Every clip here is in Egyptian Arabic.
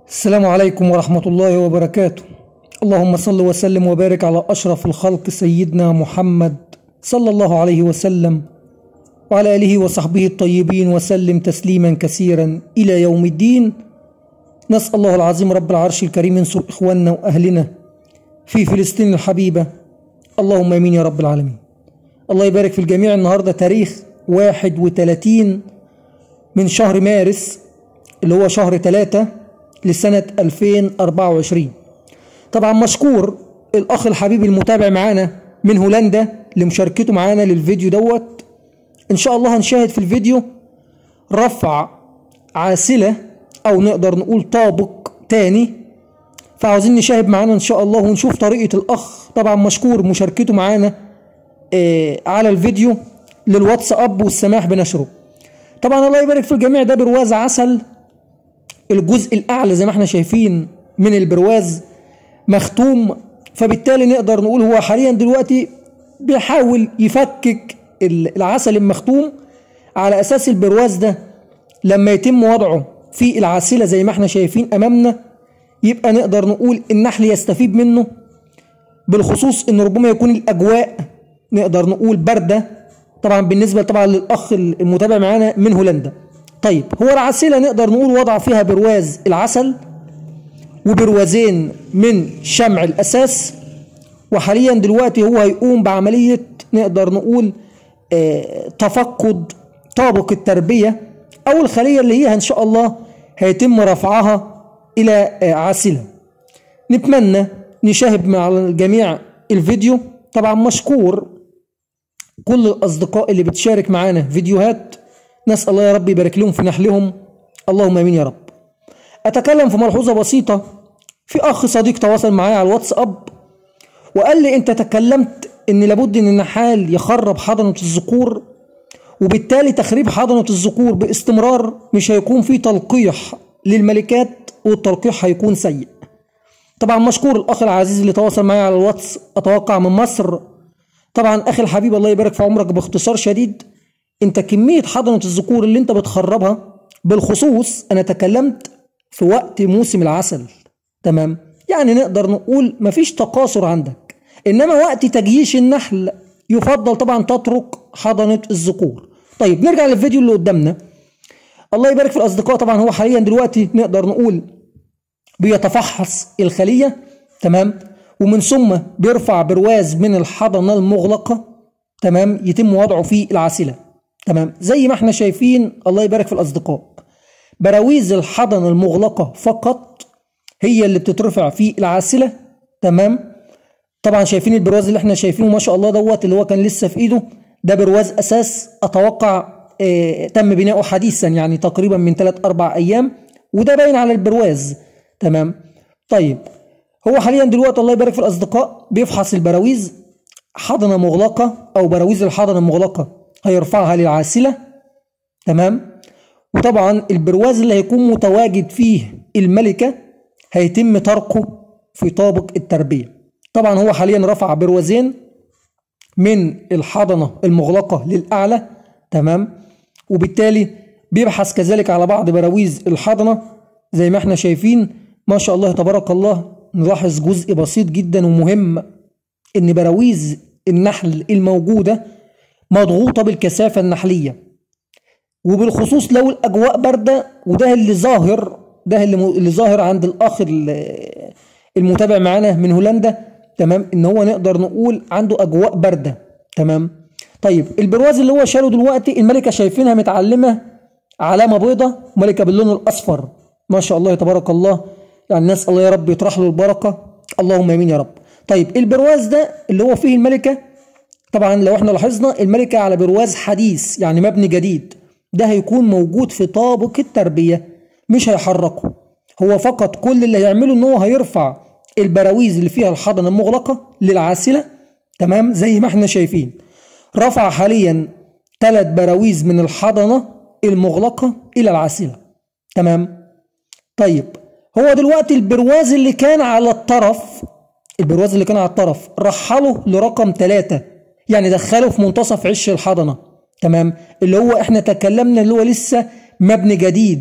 السلام عليكم ورحمة الله وبركاته اللهم صل وسلم وبارك على أشرف الخلق سيدنا محمد صلى الله عليه وسلم وعلى آله وصحبه الطيبين وسلم تسليما كثيرا إلى يوم الدين نسأل الله العظيم رب العرش الكريم ينصر إخواننا وأهلنا في فلسطين الحبيبة اللهم امين يا رب العالمين الله يبارك في الجميع النهارده تاريخ 31 من شهر مارس اللي هو شهر 3 لسنة 2024 طبعا مشكور الأخ الحبيب المتابع معانا من هولندا لمشاركته معانا للفيديو دوت إن شاء الله هنشاهد في الفيديو رفع عاسلة أو نقدر نقول طابق تاني فعاوزين نشاهد معانا إن شاء الله ونشوف طريقة الأخ طبعا مشكور مشاركته معانا آه على الفيديو للواتساب والسماح بنشره طبعا الله يبارك في الجميع ده برواز عسل الجزء الاعلى زي ما احنا شايفين من البرواز مختوم فبالتالي نقدر نقول هو حاليا دلوقتي بيحاول يفكك العسل المختوم على اساس البرواز ده لما يتم وضعه في العاسله زي ما احنا شايفين امامنا يبقى نقدر نقول النحل يستفيد منه بالخصوص ان ربما يكون الاجواء نقدر نقول بارده طبعا بالنسبه طبعا للاخ المتابع معانا من هولندا طيب هو العسلة نقدر نقول وضع فيها برواز العسل وبروازين من شمع الأساس وحاليا دلوقتي هو هيقوم بعملية نقدر نقول آه تفقد طابق التربية أو الخلية اللي هي إن شاء الله هيتم رفعها إلى آه عاسلة نتمنى نشاهد مع الجميع الفيديو طبعا مشكور كل الأصدقاء اللي بتشارك معانا فيديوهات نسأل الله يا رب يبارك لهم في نحلهم اللهم امين يا رب اتكلم في ملحوظه بسيطه في اخ صديق تواصل معايا على الواتساب وقال لي انت تكلمت ان لابد ان النحال يخرب حضنه الذكور وبالتالي تخريب حضنه الذكور باستمرار مش هيكون في تلقيح للملكات والتلقيح هيكون سيء طبعا مشكور الاخ العزيز اللي تواصل معايا على الواتس اتوقع من مصر طبعا اخي الحبيب الله يبارك في عمرك باختصار شديد انت كمية حضنة الذكور اللي انت بتخربها بالخصوص انا تكلمت في وقت موسم العسل تمام يعني نقدر نقول مفيش تقاصر عندك انما وقت تجييش النحل يفضل طبعا تترك حضنة الذكور طيب نرجع للفيديو اللي قدامنا الله يبارك في الاصدقاء طبعا هو حاليا دلوقتي نقدر نقول بيتفحص الخلية تمام ومن ثم بيرفع برواز من الحضنة المغلقة تمام يتم وضعه في العاسلة تمام زي ما احنا شايفين الله يبارك في الاصدقاء براويز الحضن المغلقه فقط هي اللي بتترفع في العاسله تمام طبعا شايفين البرواز اللي احنا شايفينه ما شاء الله دوت اللي هو كان لسه في ايده ده برواز اساس اتوقع اه تم بناؤه حديثا يعني تقريبا من 3 4 ايام وده باين على البرواز تمام طيب هو حاليا دلوقتي الله يبارك في الاصدقاء بيفحص البراويز حضنه مغلقه او براويز الحضنه المغلقه هيرفعها للعاسلة تمام وطبعا البرواز اللي هيكون متواجد فيه الملكة هيتم تركه في طابق التربية طبعا هو حاليا رفع بروازين من الحضنة المغلقة للأعلى تمام وبالتالي بيبحث كذلك على بعض براويز الحضنة زي ما احنا شايفين ما شاء الله تبارك الله نلاحظ جزء بسيط جدا ومهم ان براويز النحل الموجوده مضغوطة بالكثافة النحلية وبالخصوص لو الأجواء باردة وده اللي ظاهر ده اللي, اللي ظاهر عند الأخ المتابع معانا من هولندا تمام إن هو نقدر نقول عنده أجواء باردة تمام طيب البرواز اللي هو شاله دلوقتي الملكة شايفينها متعلمة علامة بيضة ملكة باللون الأصفر ما شاء الله تبارك الله يعني نسأل الله يا رب يطرح له البركة اللهم امين يا رب طيب البرواز ده اللي هو فيه الملكة طبعا لو احنا لاحظنا الملكة على برواز حديث يعني مبني جديد ده هيكون موجود في طابق التربية مش هيحركه هو فقط كل اللي هيعمله ان هو هيرفع البراويز اللي فيها الحضنة المغلقة للعاسلة تمام زي ما احنا شايفين رفع حاليا ثلاث براويز من الحضنة المغلقة إلى العاسلة تمام طيب هو دلوقتي البرواز اللي كان على الطرف البرواز اللي كان على الطرف رحله لرقم ثلاثة يعني دخله في منتصف عش الحضنه تمام اللي هو احنا تكلمنا اللي هو لسه مبني جديد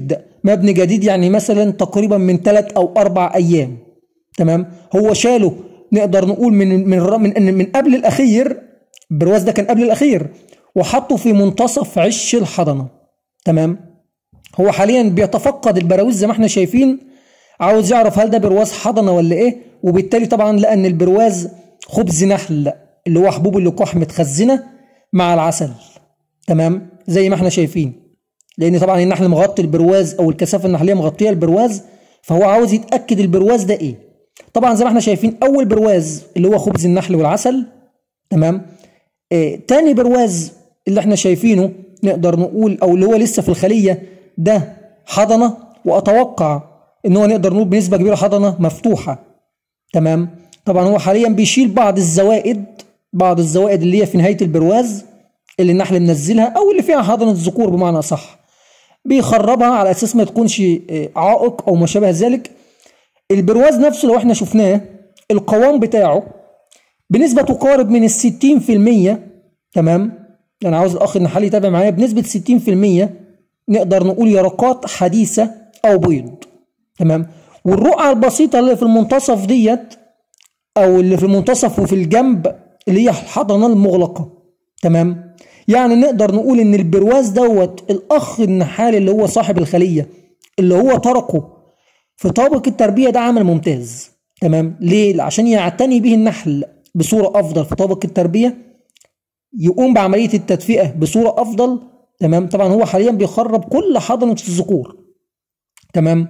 مبني جديد يعني مثلا تقريبا من ثلاث او اربع ايام تمام هو شاله نقدر نقول من من من, من قبل الاخير البرواز ده كان قبل الاخير وحطه في منتصف عش الحضنه تمام هو حاليا بيتفقد البراويز زي ما احنا شايفين عاوز يعرف هل ده برواز حضنه ولا ايه وبالتالي طبعا لقى ان البرواز خبز نحل اللي هو حبوب اللقاح متخزنه مع العسل تمام زي ما احنا شايفين لان طبعا النحل مغطي البرواز او الكثافه النحليه مغطيه البرواز فهو عاوز يتاكد البرواز ده ايه طبعا زي ما احنا شايفين اول برواز اللي هو خبز النحل والعسل تمام اه تاني برواز اللي احنا شايفينه نقدر نقول او اللي هو لسه في الخليه ده حضنه واتوقع ان هو نقدر نقول بنسبه كبيره حضنه مفتوحه تمام طبعا هو حاليا بيشيل بعض الزوائد بعض الزوائد اللي هي في نهايه البرواز اللي النحل منزلها او اللي فيها حضنه ذكور بمعنى صح بيخربها على اساس ما تكونش عائق او ما شابه ذلك البرواز نفسه لو احنا شفناه القوام بتاعه بنسبه تقارب من الستين في المية تمام انا عاوز الاخ النحالي يتابع معايا بنسبه ستين في المية نقدر نقول يرقات حديثه او بيض تمام والرقعه البسيطه اللي في المنتصف ديت او اللي في المنتصف وفي الجنب اللي هي الحضنه المغلقه تمام يعني نقدر نقول ان البرواز دوت الاخ النحال اللي هو صاحب الخليه اللي هو تركه في طابق التربيه ده عمل ممتاز تمام ليه عشان يعتني به النحل بصوره افضل في طابق التربيه يقوم بعمليه التدفئه بصوره افضل تمام طبعا هو حاليا بيخرب كل حضنه الذكور تمام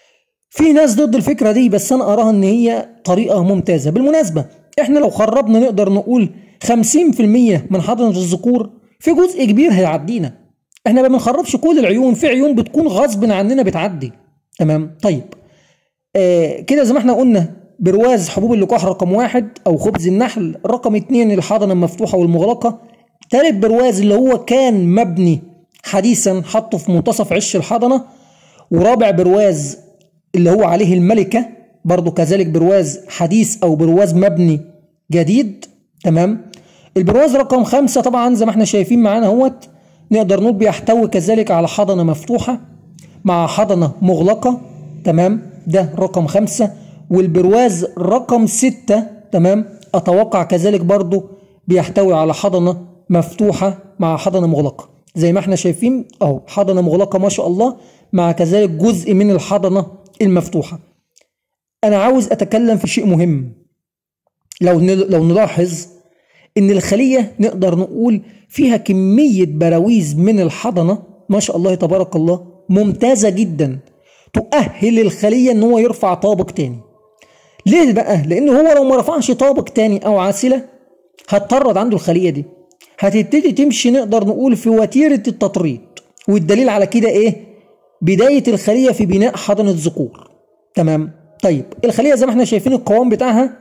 في ناس ضد الفكره دي بس انا اراها ان هي طريقه ممتازه بالمناسبه احنا لو خربنا نقدر نقول 50% من حضنه الذكور في جزء كبير هيعدينا احنا ما بنخربش كل العيون في عيون بتكون غصب عننا بتعدي تمام طيب آه كده زي ما احنا قلنا برواز حبوب اللقاح رقم واحد او خبز النحل رقم اتنين الحضنه المفتوحه والمغلقه تالت برواز اللي هو كان مبني حديثا حطه في منتصف عش الحضنه ورابع برواز اللي هو عليه الملكه برضو كذلك برواز حديث او برواز مبني جديد تمام البرواز رقم خمسة طبعا زي ما احنا شايفين معانا اهوت نقدر نقول بيحتوي كذلك على حضنة مفتوحة مع حضنة مغلقة تمام ده رقم خمسة والبرواز رقم ستة تمام أتوقع كذلك برضو بيحتوي على حضنة مفتوحة مع حضنة مغلقة زي ما احنا شايفين اهو حضنة مغلقة ما شاء الله مع كذلك جزء من الحضنة المفتوحة أنا عاوز أتكلم في شيء مهم لو لو نلاحظ ان الخليه نقدر نقول فيها كميه براويز من الحضنه ما شاء الله تبارك الله ممتازه جدا تؤهل الخليه ان هو يرفع طابق تاني ليه بقى لان هو لو ما رفعش طابق تاني او عاسله هتطرد عنده الخليه دي هتبتدي تمشي نقدر نقول في وتيره التطريد والدليل على كده ايه بدايه الخليه في بناء حضنه ذكور تمام طيب الخليه زي ما احنا شايفين القوام بتاعها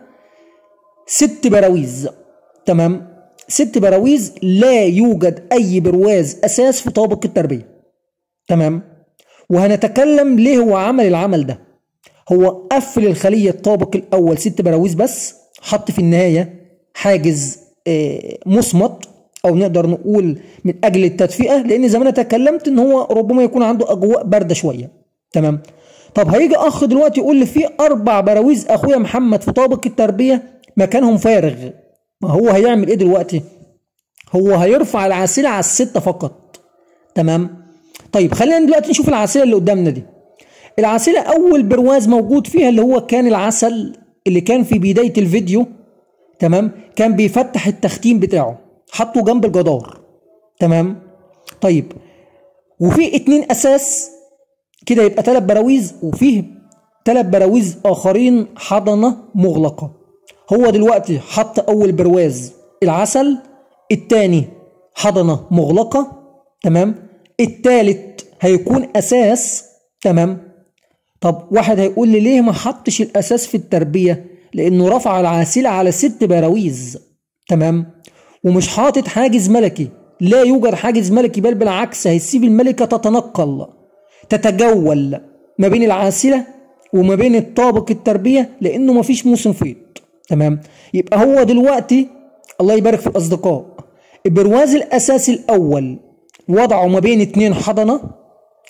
ست براويز تمام ست براويز لا يوجد اي برواز اساس في طابق التربيه تمام وهنتكلم ليه هو عمل العمل ده هو قفل الخليه الطابق الاول ست براويز بس حط في النهايه حاجز مصمت او نقدر نقول من اجل التدفئه لان زي ما انا تكلمت ان هو ربما يكون عنده اجواء بارده شويه تمام طب هيجي اخ دلوقتي يقول لي في اربع براويز اخويا محمد في طابق التربيه مكانهم فارغ ما هو هيعمل ايه دلوقتي هو هيرفع العاسله على الستة فقط تمام طيب خلينا دلوقتي نشوف العاسله اللي قدامنا دي العاسله اول برواز موجود فيها اللي هو كان العسل اللي كان في بدايه الفيديو تمام كان بيفتح التختيم بتاعه حطه جنب الجدار تمام طيب وفي اتنين اساس كده يبقى تلات براويز وفيه تلات براويز اخرين حضنه مغلقه هو دلوقتي حط اول برواز العسل التاني حضنه مغلقه تمام التالت هيكون اساس تمام طب واحد هيقول لي ليه ما حطش الاساس في التربيه لانه رفع العاسله على ست براويز تمام ومش حاطط حاجز ملكي لا يوجد حاجز ملكي بل بالعكس هيسيب الملكه تتنقل تتجول ما بين العاسله وما بين الطابق التربيه لانه ما فيش موسم فيض تمام يبقى هو دلوقتي الله يبارك في الاصدقاء البرواز الاساسي الاول وضعه ما بين اتنين حضنه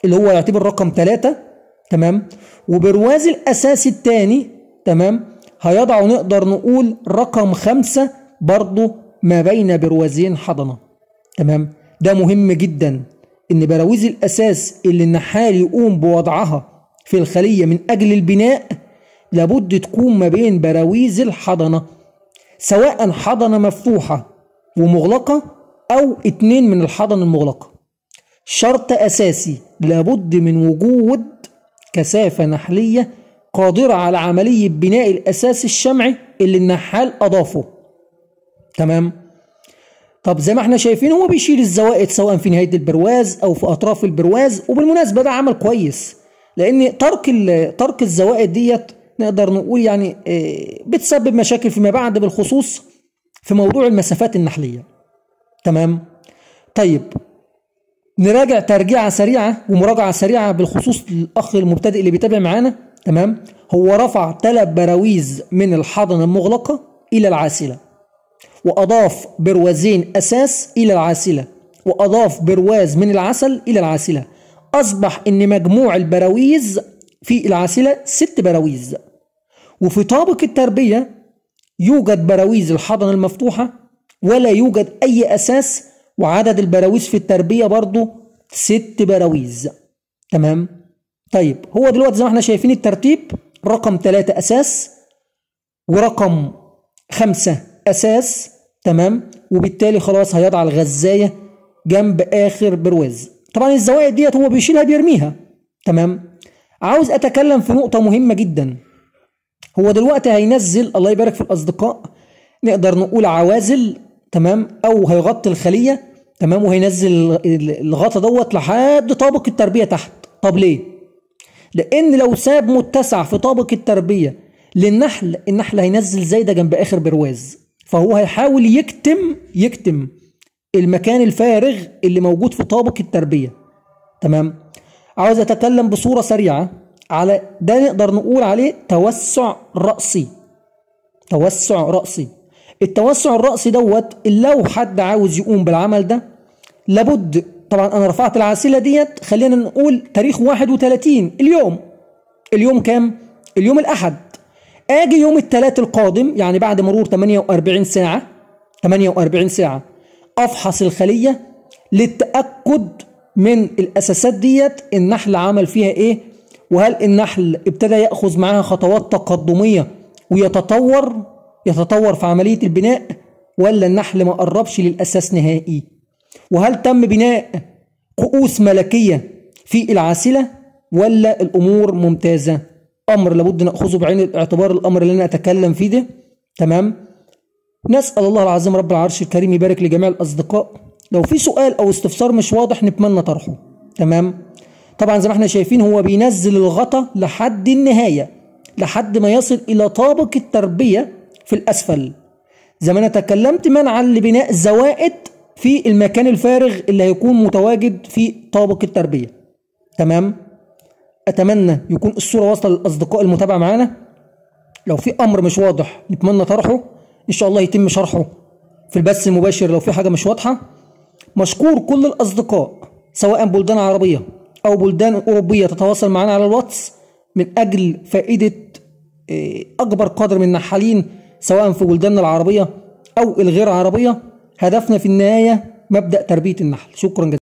اللي هو يعتبر رقم ثلاثة تمام وبرواز الأساس الثاني تمام هيضع نقدر نقول رقم خمسة برضه ما بين بروازين حضنة تمام ده مهم جدا ان براويز الاساس اللي النحال يقوم بوضعها في الخلية من اجل البناء لابد تكون ما بين براويز الحضنة سواء حضنة مفتوحة ومغلقة او اتنين من الحضن المغلقة شرط اساسي لابد من وجود كثافة نحلية قادرة على عملية بناء الاساس الشمعي اللي النحال اضافه تمام طب زي ما احنا شايفين هو بيشيل الزوائد سواء في نهايه البرواز او في اطراف البرواز وبالمناسبه ده عمل كويس لان ترك ترك الزوائد ديت نقدر نقول يعني بتسبب مشاكل فيما بعد بالخصوص في موضوع المسافات النحليه تمام طيب نراجع ترجيعه سريعه ومراجعه سريعه بالخصوص للاخ المبتدئ اللي بيتابع معانا تمام هو رفع ثلاث براويز من الحضنه المغلقه الى العاسله وأضاف بروازين أساس إلى العاسلة وأضاف برواز من العسل إلى العاسلة أصبح إن مجموع البراويز في العاسلة ست براويز وفي طابق التربية يوجد براويز الحضنة المفتوحة ولا يوجد أي أساس وعدد البراويز في التربية برضو ست براويز تمام طيب هو دلوقتي زي ما احنا شايفين الترتيب رقم ثلاثة أساس ورقم خمسة اساس تمام وبالتالي خلاص هيضع الغزايه جنب اخر برواز طبعا الزوائد ديت هو بيشيلها بيرميها تمام عاوز اتكلم في نقطه مهمه جدا هو دلوقتي هينزل الله يبارك في الاصدقاء نقدر نقول عوازل تمام او هيغطي الخليه تمام وهينزل الغطا دوت لحد طابق التربيه تحت طب ليه لان لو ساب متسع في طابق التربيه للنحل النحل هينزل زايده جنب اخر برواز فهو هيحاول يكتم يكتم المكان الفارغ اللي موجود في طابق التربيه تمام عاوز اتكلم بصوره سريعه على ده نقدر نقول عليه توسع راسي توسع راسي التوسع الراسي دوت لو حد عاوز يقوم بالعمل ده لابد طبعا انا رفعت العاسله ديت خلينا نقول تاريخ 31 اليوم اليوم كام اليوم الاحد اجي يوم الثلاث القادم يعني بعد مرور 48 ساعة 48 ساعة افحص الخلية للتأكد من الاساسات ديت النحل عمل فيها ايه وهل النحل ابتدى يأخذ معاها خطوات تقدمية ويتطور يتطور في عملية البناء ولا النحل ما قربش للأساس نهائي وهل تم بناء كؤوس ملكية في العاسلة ولا الأمور ممتازة امر لابد ناخذه بعين الاعتبار الامر اللي انا اتكلم فيه ده تمام نسال الله العظيم رب العرش الكريم يبارك لجميع الاصدقاء لو في سؤال او استفسار مش واضح نتمنى طرحه تمام طبعا زي ما احنا شايفين هو بينزل الغطا لحد النهايه لحد ما يصل الى طابق التربيه في الاسفل زي ما انا تكلمت منعا لبناء زوائد في المكان الفارغ اللي هيكون متواجد في طابق التربيه تمام اتمنى يكون الصوره واصله للاصدقاء المتابعه معانا لو في امر مش واضح نتمنى طرحه ان شاء الله يتم شرحه في البث المباشر لو في حاجه مش واضحه مشكور كل الاصدقاء سواء بلدان عربيه او بلدان اوروبيه تتواصل معنا على الواتس من اجل فائده اكبر قدر من النحالين سواء في بلداننا العربيه او الغير عربيه هدفنا في النهايه مبدا تربيه النحل شكرا جزيلا